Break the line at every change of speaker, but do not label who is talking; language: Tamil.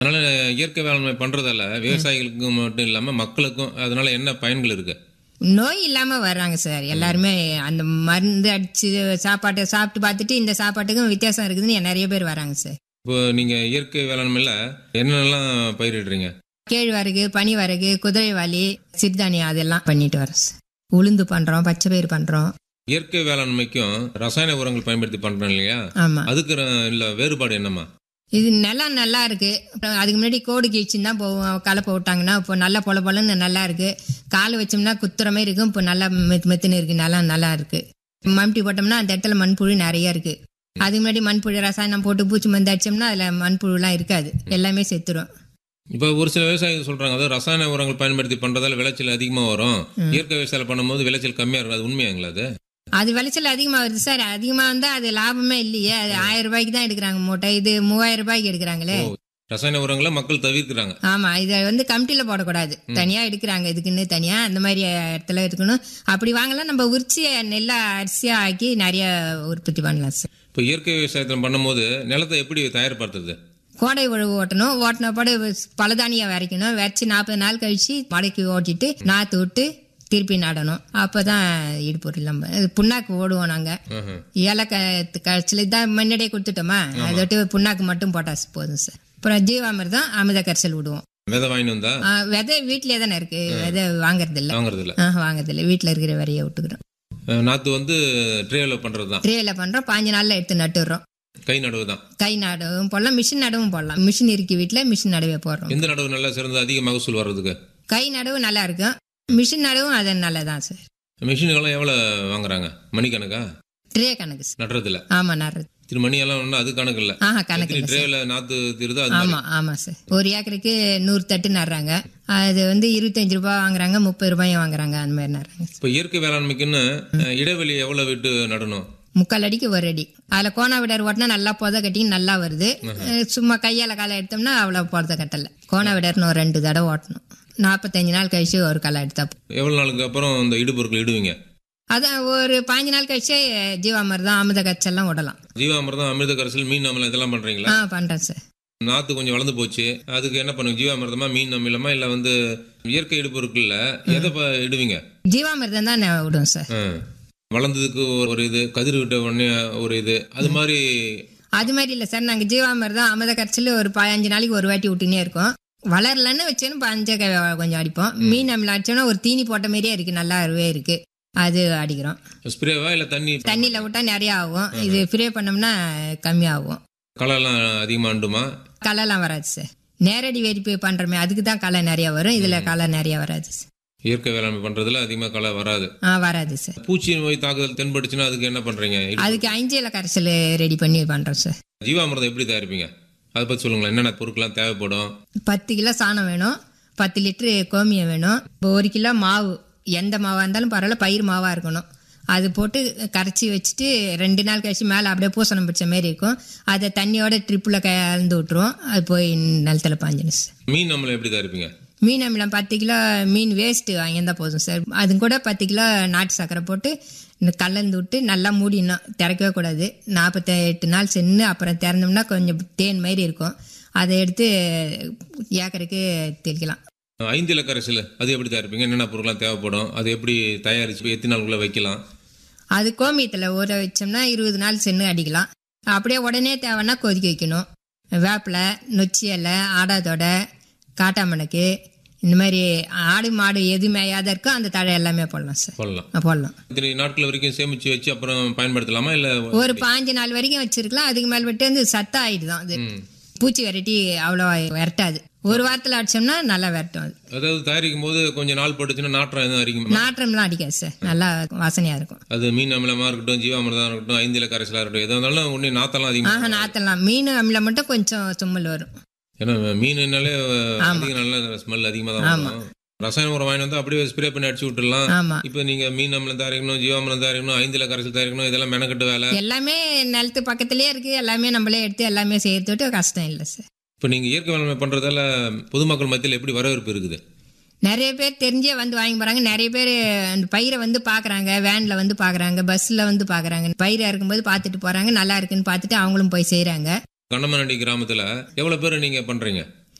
அதனால இயற்கை வேளாண்மை பண்றதால விவசாயிகளுக்கு மட்டும் இல்லாம மக்களுக்கும் அதனால என்ன பயன்கள் இருக்கு
நோய் இல்லாம வர்றாங்க சார் எல்லாருமே அந்த மருந்து அடிச்சு சாப்பாட்டை சாப்பிட்டு பார்த்துட்டு இந்த சாப்பாட்டுக்கும் வித்தியாசம் இருக்குதுன்னு நிறைய பேர் வராங்க சார்
இப்போ நீங்க இயற்கை வேளாண்மையில என்னென்னலாம் பயிரிடுறீங்க
கேழ்வரகு பனிவரகு குதிரைவாலி சிறுதானியம் அதெல்லாம் பண்ணிட்டு வரோம் சார் உளுந்து பண்றோம் பச்சை பயிர் பண்றோம்
இயற்கை வேளாண்மைக்கும் ரசாயன உரங்கள் பயன்படுத்தி பண்றோம் இல்லையா
ஆமா
அதுக்கு ர- இல்ல வேறுபாடு என்னம்மா
இது நிலம் நல்லா இருக்கு அப்புறம் அதுக்கு முன்னாடி கோடு கீழ்ச்சின்னு தான் போவோம் கலப்பை விட்டாங்கன்னா இப்போ நல்லா பொல பொலன்னு நல்லா இருக்கு கால் வச்சோம்னா குத்துற மாதிரி இருக்கும் இப்போ நல்லா மெத்து மெத்துன்னு இருக்கு நிலம் நல்லா இருக்கு மம்டி போட்டோம்னா அந்த இடத்துல மண்புழு நிறைய இருக்கு அதுக்கு முன்னாடி மண்புழு ரசாயனம் போட்டு பூச்சி மருந்து அடிச்சோம்னா அதில் மண்புழுலாம் இருக்காது எல்லாமே செத்துரும்
இப்போ ஒரு சில விவசாயிகள் சொல்றாங்க அதாவது ரசாயன உரங்கள் பயன்படுத்தி பண்றதால விளைச்சல் அதிகமா வரும் இயற்கை விவசாயம் பண்ணும்போது விளைச்சல் கம்மியா இருக்கும் அது உண்மையாங்களா அது
அது விளைச்சல் அதிகமாக வருது சார் அதிகமாக வந்தால் அது லாபமே இல்லையே அது ஆயிரம் ரூபாய்க்கு தான் எடுக்கிறாங்க மூட்டை இது மூவாயிரம் ரூபாய்க்கு எடுக்கிறாங்களே
ஓ, ரசாயன உரங்களை மக்கள் தவிர்க்கிறாங்க
ஆமா இதை வந்து கமிட்டில போடக்கூடாது தனியா எடுக்கிறாங்க இதுக்குன்னு தனியா அந்த மாதிரி இடத்துல இருக்கணும் அப்படி வாங்கலாம் நம்ம உரிச்சிய நெல்லை அரிசியா ஆக்கி நிறைய உற்பத்தி பண்ணலாம் சார்
இப்போ இயற்கை விவசாயத்தில் பண்ணும்போது நிலத்தை எப்படி தயார்படுத்துறது
கோடை உழவு ஓட்டணும் ஓட்டின பாடு பலதானியம் விரைக்கணும் விரைச்சி நாற்பது நாள் கழிச்சு மடக்கி ஓட்டிட்டு நாற்று விட்டு திருப்பி நடணும் அப்பதான் இடுப்பொருள் நம்ம இது புண்ணாக்கு ஓடுவோம் நாங்க
ஆஹா.
ஏலக்காய் கரைச்சல் தான் முன்னாடியே கொடுத்துட்டோமா அதை விட்டு புண்ணாக்கு மட்டும் போட்டாச்சு போதும் சார் அப்புறம் ஜீவாமிர்தம் அமிர்த கரைசல் விடுவோம்
விதை வாங்கிட்டு வந்தா
ஆ, விதை வீட்டிலே தானே இருக்கு விதை வாங்குறது இல்ல
வாங்குறது இல்ல
ஆஹ் வாங்குறது இல்ல வீட்டில் இருக்கிற விதையை விட்டுக்கிறோம்
அஹ் நாத்து வந்து ட்ரேல பண்றது தான்
ட்ரேல பண்றோம் பாஞ்சு நாள்ல எடுத்து நட்டுடுறோம்
கை நடவு தான்
கை நடவும் போடலாம் மிஷின் நடவும் போடலாம் மிஷின் இருக்கு வீட்டில் மிஷின் நடவே போடுறோம்
எந்த நடவு நல்லா சிறந்த அதிக மகசூல் வர்றதுக்கு
கை நடவு நல்லா இருக்கும் மிஷின் நடவும் அது நல்லதான் சார்
மிஷினுக்கெல்லாம் எவ்வளவு வாங்குறாங்க மணிக்கணக்கா
ட்ரே கணக்கு சார்
நடுறதுல
ஆமா நடுறது
திரு மணி எல்லாம் ஒன்றும் அது கணக்கு இல்ல
ஆஹா கணக்கு
எத்தனை
இல்லை சார்
ட்ரேல நாத்து தீருதோ அது மாதிரி.
ஆமா ஆமா சார் ஒரு ஏக்கருக்கு நூறு தட்டு நடுறாங்க அது வந்து இருபத்தஞ்சு ரூபாய் வாங்குறாங்க முப்பது ரூபாயும் வாங்குறாங்க அந்த மாதிரி நடுறாங்க
இப்போ இயற்கை வேளாண்மைக்குன்னு அஹ், இடைவெளி எவ்வளவு விட்டு நடணும்
முக்கால் அடிக்கு ஒரு அடி அதில் கோணா விடர் ஓட்டினா நல்லா புதை கட்டி நல்லா வருது அஹ் சும்மா கையால் காலை எடுத்தோம்னா அவ்வளோ புதை கட்டலை கோணா விடர்னு ஒரு ரெண்டு தடவை ஓட்டணும் நாற்பத்தஞ்சு நாள் கழிச்சு ஒரு களை எடுத்தா போதும்.
எவ்வளவு நாளுக்கு அப்புறம் இந்த இடுபொருட்கள் இடுவீங்க
அதான் ஒரு பாஞ்சு நாள் கழிச்சு ஜீவாமிர்தம் அமிர்த கச்செல்லாம் விடலாம்
ஜீவாமிர்தம் அமிர்த கரைசல் மீன் அமிலம் இதெல்லாம் பண்றீங்களா
ஆ பண்ணுறேன் சார்
நாத்து கொஞ்சம் வளர்ந்து போச்சு அதுக்கு என்ன பண்ணுங்க ஜீவாமிர்தமா மீன் அமிலமா இல்ல வந்து இயற்கை இடுபொருட்கள்ல எதை ப- இடுவீங்க
ஜீவாமிர்தம் தான் நான் விடுவோம் சார்
ஆ. வளர்ந்ததுக்கு ஒரு இது கதிர் விட்ட உடனே ஒரு இது அது மாதிரி
அது மாதிரி இல்லை சார் நாங்கள் ஜீவாமிர்தம் அமிர்த கரைச்சல் ஒரு பதினஞ்சு நாளைக்கு ஒரு வாட்டி விட்டுனே இருக்கோம் வளரலன்னு வச்சேன்னு பஞ்ச கொஞ்சம் அடிப்போம் மீன் அமிலம் அடிச்சோன்னா ஒரு தீனி போட்ட மாதிரியே இருக்கு நல்லாவே இருக்கு அது அடிக்கிறோம்
ஸ்ப்ரேவா இல்ல தண்ணி
தண்ணியில் விட்டா நிறைய ஆகும் இது ஸ்ப்ரே பண்ணோம்னா கம்மியாகும்
களைலாம் அதிகமா அண்டுமா
களைலாம் வராது சார் நேரடி வெடிப்பு பண்றோமே அதுக்கு தான் களை நிறைய வரும் இதுல களை நிறைய வராது சார்
இயற்கை வேளாண்மை பண்றதுல அதிகமா களை வராது
ஆ வராது சார்
பூச்சி நோய் தாக்குதல் தென்பட்டுச்சுன்னா அதுக்கு என்ன பண்றீங்க
அதுக்கு அஞ்சில கரைசல் ரெடி பண்ணி பண்றோம் சார்
ஜீவாமிர்தம் எப்படி தயாரிப்பீங்க அதை பத்தி சொல்லுங்களேன் என்னென்ன பொருட்கள்லாம் தேவைப்படும்
பத்து கிலோ சாணம் வேணும் பத்து லிட்டரு கோமியம் வேணும் இப்போ ஒரு கிலோ மாவு எந்த மாவாக இருந்தாலும் பரவாயில்ல பயிர் மாவாக இருக்கணும் அது போட்டு கரைச்சி வச்சுட்டு ரெண்டு நாள் கழிச்சு மேலே அப்படியே பூசணம் பிடிச்ச மாதிரி இருக்கும் அதை தண்ணியோட ட்ரிப்பில் கலந்து விட்ருவோம் அது போய் நிலத்துல பாஞ்சிடும் சார்
மீன் அமிலம் எப்படி தயாரிப்பீங்க
மீன் அமிலம் பத்து கிலோ மீன் வேஸ்ட்டு வாங்கியிருந்தா போதும் சார் அது கூட பத்து கிலோ நாட்டு சர்க்கரை போட்டு இந்த கலந்து விட்டு நல்லா மூடிடணும் திறக்கவே கூடாது நாற்பத்தெட்டு நாள் சென்று அப்புறம் திறந்தோம்னா கொஞ்சம் தேன் மாதிரி இருக்கும் அதை எடுத்து ஏக்கருக்கு தெளிக்கலாம்
ஐந்து இல கரைசல் அது எப்படி தயாரிப்பீங்க என்னென்ன பொருட்கள்லாம் தேவைப்படும் அது எப்படி தயாரிச்சு எத்தனை நாளுக்குள்ள வைக்கலாம்
அது கோமியத்தில் ஊற வச்சோம்னா இருபது நாள் சென்று அடிக்கலாம் அப்படியே உடனே தேவைன்னா கொதிக்க வைக்கணும் வேப்பிலை நொச்சி இலை ஆடாதொடை காட்டாமணக்கு இந்த மாதிரி ஆடு மாடு எது மேயாத இருக்கோ அந்த தழை எல்லாமே போடலாம் சார்
போடலாம்
போடலாம்
இத்தனை நாட்கள் வரைக்கும் சேமிச்சு வச்சு அப்புறம் பயன்படுத்தலாமா இல்ல
ஒரு பாஞ்சு நாள் வரைக்கும் வச்சிருக்கலாம் அதுக்கு மேல் விட்டு வந்து சத்தா ஆயிடுதான் அது
ம்.
பூச்சி விரட்டி அவ்வளோ விரட்டாது ஒரு வாரத்தில் அடிச்சோம்னா நல்லா விரட்டும் அது
அதாவது தயாரிக்கும் போது கொஞ்சம் நாள் போட்டுச்சுன்னா நாற்றம் எதுவும் அரிக்குமா
நாற்றம்லாம் அடிக்காது சார் நல்லா வாசனையா இருக்கும்
அது மீன் அமிலமா இருக்கட்டும் ஜீவாமிர்தம் இருக்கட்டும் ஐந்து இல கரைசலா இருக்கட்டும் எதா இருந்தாலும் ஒண்ணு நாத்தெல்லாம் அதிகமா
ஆஹா நாத்தலாம் மீன் அமிலம் மட்டும் கொஞ்சம் தும்மல் வரும்
ஏன்னா மீனுனாலே அதிக நல்ல ஸ்மெல் அதிகமா தான் வரும் ரசாயன உரம் வாங்கி வந்து அப்படியே ஸ்ப்ரே பண்ணி அடிச்சு விட்டுடலாம்
ஆமா
இப்போ நீங்க மீன் அமிலம் தயாரிக்கணும் ஜீவாமிரம் தயாரிக்கணும் ஐந்து இல கரைசல் தயாரிக்கணும் இதெல்லாம் மெனக்கட்டு வேலை
எல்லாமே நிலத்து பக்கத்துலயே இருக்கு எல்லாமே நம்மளே எடுத்து எல்லாமே சேர்த்துட்டு கஷ்டம் இல்லை சார்
இப்போ நீங்க இயற்கை வேளாண்மை பண்றதால பொதுமக்கள் மத்தியில் எப்படி வரவேற்பு இருக்குது
நிறைய பேர் தெரிஞ்சே வந்து வாங்கி போறாங்க நிறைய பேர் அந்த பயிரை வந்து பாக்குறாங்க வேன்ல வந்து பாக்குறாங்க பஸ்ல வந்து பாக்குறாங்க பயிரை இருக்கும்போது பார்த்துட்டு போறாங்க நல்லா இருக்குன்னு பார்த்துட்டு அவங்களும் போய் செய்றாங்க
கண்ணமனடி கிராமத்துல எவ்வளவு பேர் நீங்க பண்றீங்க